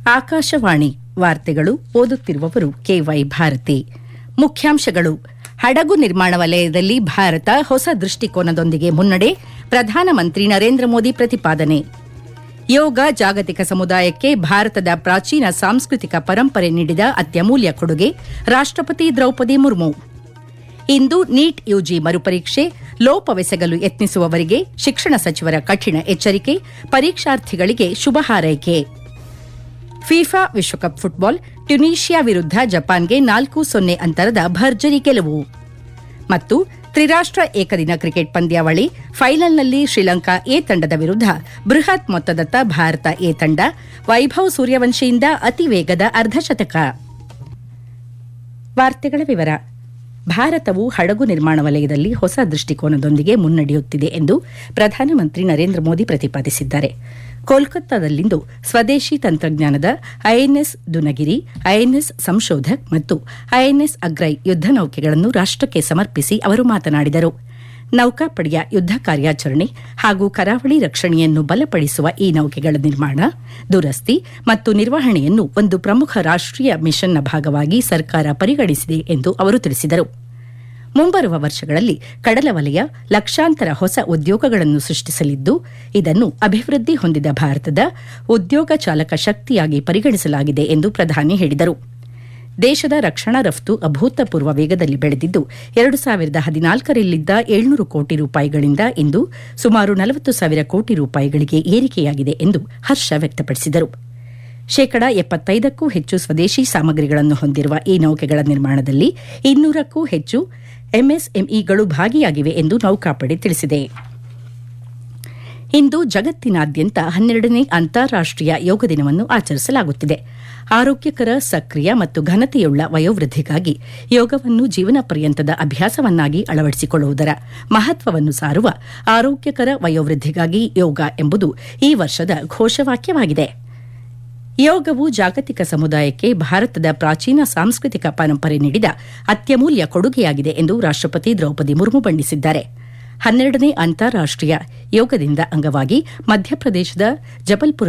ಆಕಾಶವಾಣಿ ವಾರ್ತೆಗಳು ಓದುತ್ತಿರುವವರು ಕೆವೈ ಭಾರತಿ ಮುಖ್ಯಾಂಶಗಳು ಹಡಗು ನಿರ್ಮಾಣ ವಲಯದಲ್ಲಿ ಭಾರತ ಹೊಸ ದೃಷ್ಟಿಕೋನದೊಂದಿಗೆ ಮುನ್ನಡೆ ಪ್ರಧಾನಮಂತ್ರಿ ನರೇಂದ್ರ ಮೋದಿ ಪ್ರತಿಪಾದನೆ ಯೋಗ ಜಾಗತಿಕ ಸಮುದಾಯಕ್ಕೆ ಭಾರತದ ಪ್ರಾಚೀನ ಸಾಂಸ್ಕೃತಿಕ ಪರಂಪರೆ ನೀಡಿದ ಅತ್ಯಮೂಲ್ಯ ಕೊಡುಗೆ ರಾಷ್ಟಪತಿ ದ್ರೌಪದಿ ಮುರ್ಮು ಇಂದು ನೀಟ್ ಯುಜಿ ಮರುಪರೀಕ್ಷೆ ಲೋಪವೆಸಗಲು ಯತ್ನಿಸುವವರಿಗೆ ಶಿಕ್ಷಣ ಸಚಿವರ ಕಠಿಣ ಎಚ್ಚರಿಕೆ ಪರೀಕ್ಷಾರ್ಥಿಗಳಿಗೆ ಶುಭ ಹಾರೈಕೆ ಫಿಫಾ ವಿಶ್ವಕಪ್ ಫುಟ್ಬಾಲ್ ಟ್ಯುನೀಷಿಯಾ ವಿರುದ್ಧ ಜಪಾನ್ಗೆ ನಾಲ್ಕು ಸೊನ್ನೆ ಅಂತರದ ಭರ್ಜರಿ ಗೆಲುವು ಮತ್ತು ತ್ರಿರಾಷ್ಟ ಏಕದಿನ ಕ್ರಿಕೆಟ್ ಪಂದ್ಯಾವಳಿ ಫೈನಲ್ನಲ್ಲಿ ಶ್ರೀಲಂಕಾ ಎ ತಂಡದ ವಿರುದ್ಧ ಬೃಹತ್ ಮೊತ್ತದತ್ತ ಭಾರತ ಎ ತಂಡ ವೈಭವ್ ಸೂರ್ಯವಂಶಿಯಿಂದ ಅತಿ ವೇಗದ ಅರ್ಧಶತಕ ವಾರ್ತೆಗಳ ವಿವರ ಭಾರತವು ಹಡಗು ನಿರ್ಮಾಣ ವಲಯದಲ್ಲಿ ಹೊಸ ದೃಷ್ಟಿಕೋನದೊಂದಿಗೆ ಮುನ್ನಡೆಯುತ್ತಿದೆ ಎಂದು ಪ್ರಧಾನಮಂತ್ರಿ ನರೇಂದ್ರ ಮೋದಿ ಪ್ರತಿಪಾದಿಸಿದ್ದಾರೆ ಕೋಲ್ಕತ್ತಾದಲ್ಲಿಂದು ಸ್ವದೇಶಿ ತಂತ್ರಜ್ಞಾನದ ಐಎನ್ಎಸ್ ದುನಗಿರಿ ಐಎನ್ಎಸ್ ಸಂಶೋಧಕ್ ಮತ್ತು ಐಎನ್ಎಸ್ ಅಗ್ರೈ ಯುದ್ದ ನೌಕೆಗಳನ್ನು ರಾಷ್ಟಕ್ಕೆ ಸಮರ್ಪಿಸಿ ಅವರು ಮಾತನಾಡಿದರು ನೌಕಾಪಡೆಯ ಯುದ್ದ ಕಾರ್ಯಾಚರಣೆ ಹಾಗೂ ಕರಾವಳಿ ರಕ್ಷಣೆಯನ್ನು ಬಲಪಡಿಸುವ ಈ ನೌಕೆಗಳ ನಿರ್ಮಾಣ ದುರಸ್ತಿ ಮತ್ತು ನಿರ್ವಹಣೆಯನ್ನು ಒಂದು ಪ್ರಮುಖ ರಾಷ್ಟೀಯ ಮಿಷನ್ನ ಭಾಗವಾಗಿ ಸರ್ಕಾರ ಪರಿಗಣಿಸಿದೆ ಎಂದು ಅವರು ತಿಳಿಸಿದರು ಮುಂಬರುವ ವರ್ಷಗಳಲ್ಲಿ ಕಡಲ ವಲಯ ಲಕ್ಷಾಂತರ ಹೊಸ ಉದ್ಯೋಗಗಳನ್ನು ಸೃಷ್ಟಿಸಲಿದ್ದು ಇದನ್ನು ಅಭಿವೃದ್ಧಿ ಹೊಂದಿದ ಭಾರತದ ಉದ್ಯೋಗ ಚಾಲಕ ಶಕ್ತಿಯಾಗಿ ಪರಿಗಣಿಸಲಾಗಿದೆ ಎಂದು ಪ್ರಧಾನಿ ಹೇಳಿದರು ದೇಶದ ರಕ್ಷಣಾ ರಫ್ತು ಅಭೂತಪೂರ್ವ ವೇಗದಲ್ಲಿ ಬೆಳೆದಿದ್ದು ಎರಡು ಸಾವಿರದ ಹದಿನಾಲ್ಕರಲ್ಲಿದ್ದ ಏಳ್ನೂರು ಕೋಟಿ ರೂಪಾಯಿಗಳಿಂದ ಇಂದು ಸುಮಾರು ನಲವತ್ತು ಸಾವಿರ ಕೋಟಿ ರೂಪಾಯಿಗಳಿಗೆ ಏರಿಕೆಯಾಗಿದೆ ಎಂದು ಹರ್ಷ ವ್ಯಕ್ತಪಡಿಸಿದರು ಶೇಕಡ ಎಪ್ಪತ್ತೈದಕ್ಕೂ ಹೆಚ್ಚು ಸ್ವದೇಶಿ ಸಾಮಗ್ರಿಗಳನ್ನು ಹೊಂದಿರುವ ಈ ನೌಕೆಗಳ ನಿರ್ಮಾಣದಲ್ಲಿ ಇನ್ನೂರಕ್ಕೂ ಹೆಚ್ಚು ಎಂಎಸ್ಎಂಇಗಳು ಭಾಗಿಯಾಗಿವೆ ಎಂದು ನೌಕಾಪಡೆ ತಿಳಿಸಿದೆ ಇಂದು ಜಗತ್ತಿನಾದ್ಯಂತ ಹನ್ನೆರಡನೇ ಅಂತಾರಾಷ್ಟೀಯ ಯೋಗ ದಿನವನ್ನು ಆಚರಿಸಲಾಗುತ್ತಿದೆ ಆರೋಗ್ಯಕರ ಸಕ್ರಿಯ ಮತ್ತು ಘನತೆಯುಳ್ಳ ವಯೋವೃದ್ಧಿಗಾಗಿ ಯೋಗವನ್ನು ಜೀವನ ಪರ್ಯಂತದ ಅಭ್ಯಾಸವನ್ನಾಗಿ ಅಳವಡಿಸಿಕೊಳ್ಳುವುದರ ಮಹತ್ವವನ್ನು ಸಾರುವ ಆರೋಗ್ಯಕರ ವಯೋವೃದ್ಧಿಗಾಗಿ ಯೋಗ ಎಂಬುದು ಈ ವರ್ಷದ ಘೋಷವಾಕ್ಯವಾಗಿದೆ ಯೋಗವು ಜಾಗತಿಕ ಸಮುದಾಯಕ್ಕೆ ಭಾರತದ ಪ್ರಾಚೀನ ಸಾಂಸ್ಕೃತಿಕ ಪರಂಪರೆ ನೀಡಿದ ಅತ್ಯಮೂಲ್ಯ ಕೊಡುಗೆಯಾಗಿದೆ ಎಂದು ರಾಷ್ಟಪತಿ ದ್ರೌಪದಿ ಮುರ್ಮು ಬಣ್ಣಿಸಿದ್ದಾರೆ ಹನ್ನೆರಡನೇ ಅಂತಾರಾಷ್ಟೀಯ ಯೋಗ ದಿನದ ಅಂಗವಾಗಿ ಮಧ್ಯಪ್ರದೇಶದ ಜಬಲ್ಪುರ